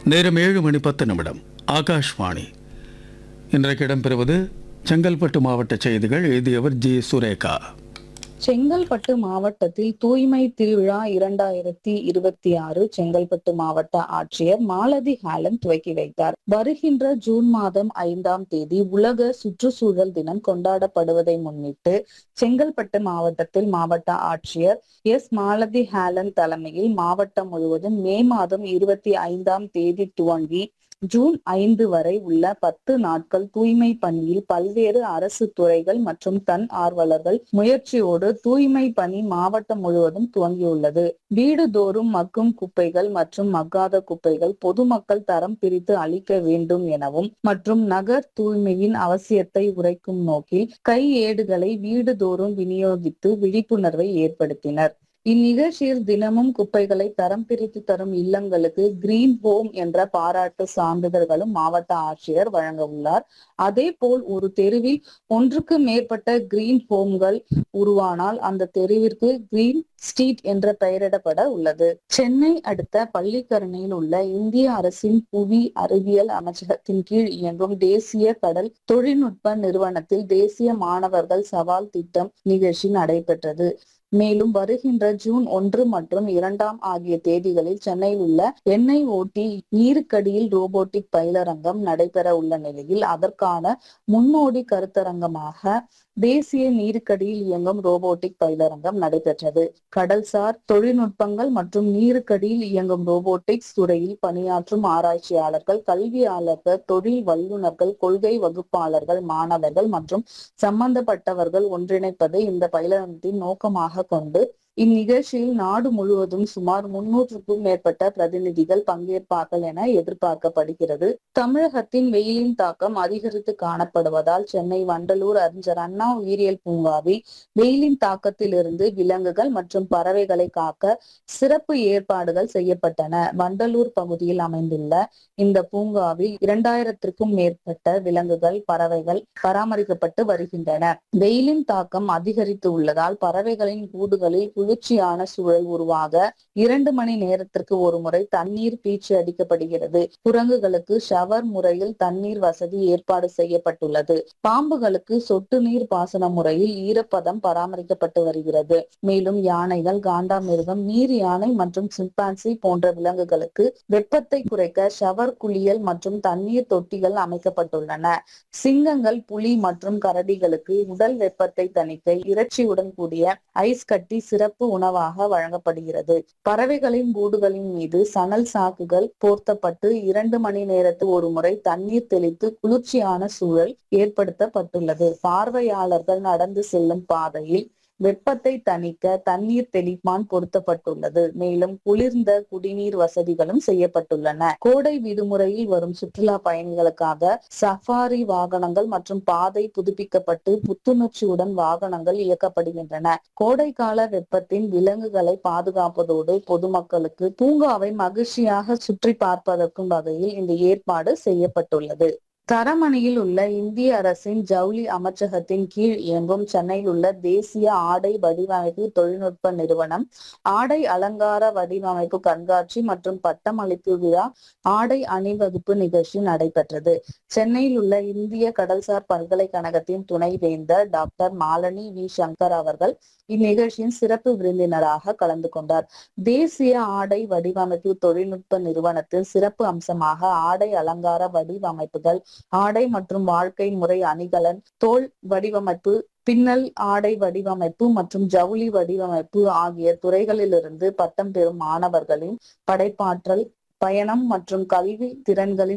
நேரம் ஏழு மணி பத்து நிமிடம் ஆகாஷ்வாணி இன்றைக்கு இடம்பெறுவது செங்கல்பட்டு மாவட்ட செய்திகள் எழுதியவர் ஜி சுரேகா செங்கல்பட்டு மாவட்டத்தில் தூய்மை திருவிழா இரண்டாயிரத்தி இருபத்தி ஆறு செங்கல்பட்டு மாவட்ட ஆட்சியர் மாலதி ஹாலன் துவக்கி வைத்தார் வருகின்ற ஜூன் மாதம் ஐந்தாம் தேதி உலக சுற்றுச்சூழல் தினம் கொண்டாடப்படுவதை முன்னிட்டு செங்கல்பட்டு மாவட்டத்தில் மாவட்ட ஆட்சியர் எஸ் மாலதி ஹாலன் தலைமையில் மாவட்டம் முழுவதும் மே மாதம் இருபத்தி ஐந்தாம் தேதி துவங்கி ஜூன் ஐந்து வரை உள்ள பத்து நாட்கள் தூய்மை பணியில் பல்வேறு அரசு துறைகள் மற்றும் தன் ஆர்வலர்கள் முயற்சியோடு தூய்மை பணி மாவட்டம் முழுவதும் துவங்கியுள்ளது வீடுதோறும் மக்கும் குப்பைகள் மற்றும் மக்காத குப்பைகள் பொதுமக்கள் தரம் பிரித்து அளிக்க வேண்டும் எனவும் மற்றும் நகர் தூய்மையின் அவசியத்தை உரைக்கும் நோக்கில் கையேடுகளை வீடுதோறும் விநியோகித்து விழிப்புணர்வை ஏற்படுத்தினர் இந்நிகழ்ச்சியில் தினமும் குப்பைகளை தரம் பிரித்து தரும் இல்லங்களுக்கு கிரீன் ஹோம் என்ற பாராட்டு சான்றிதழ்களும் மாவட்ட ஆட்சியர் வழங்க உள்ளார் அதே போல் ஒரு தெருவில் ஒன்றுக்கு மேற்பட்ட கிரீன் ஹோம்கள் உருவானால் அந்த தெருவிற்கு கிரீன் ஸ்ட்ரீட் என்ற பெயரிடப்பட உள்ளது சென்னை அடுத்த பள்ளிக்கரணையில் உள்ள இந்திய அரசின் புவி அறிவியல் அமைச்சகத்தின் கீழ் இயங்கும் தேசிய கடல் தொழில்நுட்ப நிறுவனத்தில் தேசிய மாணவர்கள் சவால் திட்டம் நிகழ்ச்சி நடைபெற்றது மேலும் வருகின்ற ஜூன் ஒன்று மற்றும் இரண்டாம் ஆகிய தேதிகளில் சென்னையில் உள்ள எண்ணெய் ஓட்டி நீருக்கடியில் ரோபோட்டிக் பயிலரங்கம் நடைபெற உள்ள நிலையில் அதற்கான முன்னோடி கருத்தரங்கமாக தேசிய நீருக்கடியில் இயங்கும் ரோபோட்டிக் பயிலரங்கம் நடைபெற்றது கடல்சார் தொழில்நுட்பங்கள் மற்றும் நீருக்கடியில் இயங்கும் ரோபோட்டிக்ஸ் துறையில் பணியாற்றும் ஆராய்ச்சியாளர்கள் கல்வியாளர்கள் தொழில் வல்லுநர்கள் கொள்கை வகுப்பாளர்கள் மாணவர்கள் மற்றும் சம்பந்தப்பட்டவர்கள் ஒன்றிணைப்பதை இந்த பயிலரங்கத்தின் நோக்கமாக கொண்டு இந்நிகழ்ச்சியில் நாடு முழுவதும் சுமார் முன்னூற்றுக்கும் மேற்பட்ட பிரதிநிதிகள் பங்கேற்பார்கள் என எதிர்பார்க்கப்படுகிறது தமிழகத்தின் வெயிலின் தாக்கம் அதிகரித்து காணப்படுவதால் சென்னை வண்டலூர் அறிஞர் அண்ணா உயிரியல் பூங்காவில் வெயிலின் தாக்கத்திலிருந்து விலங்குகள் மற்றும் பறவைகளை காக்க சிறப்பு ஏற்பாடுகள் செய்யப்பட்டன வண்டலூர் பகுதியில் அமைந்துள்ள இந்த பூங்காவில் இரண்டாயிரத்திற்கும் மேற்பட்ட விலங்குகள் பறவைகள் பராமரிக்கப்பட்டு வருகின்றன வெயிலின் தாக்கம் அதிகரித்து உள்ளதால் பறவைகளின் கூடுகளில் குளிர்ச்சியான சூழல் உருவாக இரண்டு மணி நேரத்திற்கு ஒரு முறை தண்ணீர் பீச்சு அடிக்கப்படுகிறது குரங்குகளுக்கு ஷவர் முறையில் தண்ணீர் வசதி ஏற்பாடு செய்யப்பட்டுள்ளது பாம்புகளுக்கு சொட்டு நீர் பாசன முறையில் ஈரப்பதம் பராமரிக்கப்பட்டு வருகிறது மேலும் யானைகள் காண்டாமிருகம் நீர் யானை மற்றும் சிம்பான்சி போன்ற விலங்குகளுக்கு வெப்பத்தை குறைக்க ஷவர் குளியல் மற்றும் தண்ணீர் தொட்டிகள் அமைக்கப்பட்டுள்ளன சிங்கங்கள் புலி மற்றும் கரடிகளுக்கு உடல் வெப்பத்தை தணிக்க இறைச்சியுடன் கூடிய ஐஸ் கட்டி சிறப்பு உணவாக வழங்கப்படுகிறது பறவைகளின் கூடுகளின் மீது சணல் சாக்குகள் போர்த்தப்பட்டு இரண்டு மணி நேரத்து ஒரு முறை தண்ணீர் தெளித்து குளிர்ச்சியான சூழல் ஏற்படுத்தப்பட்டுள்ளது பார்வையாளர்கள் நடந்து செல்லும் பாதையில் வெப்பத்தை தணிக்க தண்ணீர் தெளிப்பான் பொருத்தப்பட்டுள்ளது மேலும் குளிர்ந்த குடிநீர் வசதிகளும் செய்யப்பட்டுள்ளன கோடை விடுமுறையில் வரும் சுற்றுலா பயணிகளுக்காக சஃபாரி வாகனங்கள் மற்றும் பாதை புதுப்பிக்கப்பட்டு புத்துணர்ச்சியுடன் வாகனங்கள் இயக்கப்படுகின்றன கோடைக்கால வெப்பத்தின் விலங்குகளை பாதுகாப்பதோடு பொதுமக்களுக்கு பூங்காவை மகிழ்ச்சியாக சுற்றி பார்ப்பதற்கும் வகையில் இந்த ஏற்பாடு செய்யப்பட்டுள்ளது தரமணியில் உள்ள இந்திய அரசின் ஜவுளி அமைச்சகத்தின் கீழ் இயங்கும் சென்னையில் உள்ள தேசிய ஆடை வடிவமைப்பு தொழில்நுட்ப நிறுவனம் ஆடை அலங்கார வடிவமைப்பு கண்காட்சி மற்றும் பட்டமளிப்பு விழா ஆடை அணிவகுப்பு நிகழ்ச்சி நடைபெற்றது சென்னையில் உள்ள இந்திய கடல்சார் பல்கலைக்கழகத்தின் துணைவேந்தர் டாக்டர் மாலனி வி சங்கர் அவர்கள் இந்நிகழ்ச்சியின் சிறப்பு விருந்தினராக கலந்து கொண்டார் தேசிய ஆடை வடிவமைப்பு தொழில்நுட்ப நிறுவனத்தின் சிறப்பு அம்சமாக ஆடை அலங்கார வடிவமைப்புகள் ஆடை மற்றும் வாழ்க்கை முறை அணிகலன் தோல் வடிவமைப்பு பின்னல் ஆடை வடிவமைப்பு மற்றும் ஜவுளி வடிவமைப்பு ஆகிய துறைகளிலிருந்து பட்டம் பெறும் மாணவர்களின் படைப்பாற்றல் பயணம் மற்றும் கல்வி திறன்களின்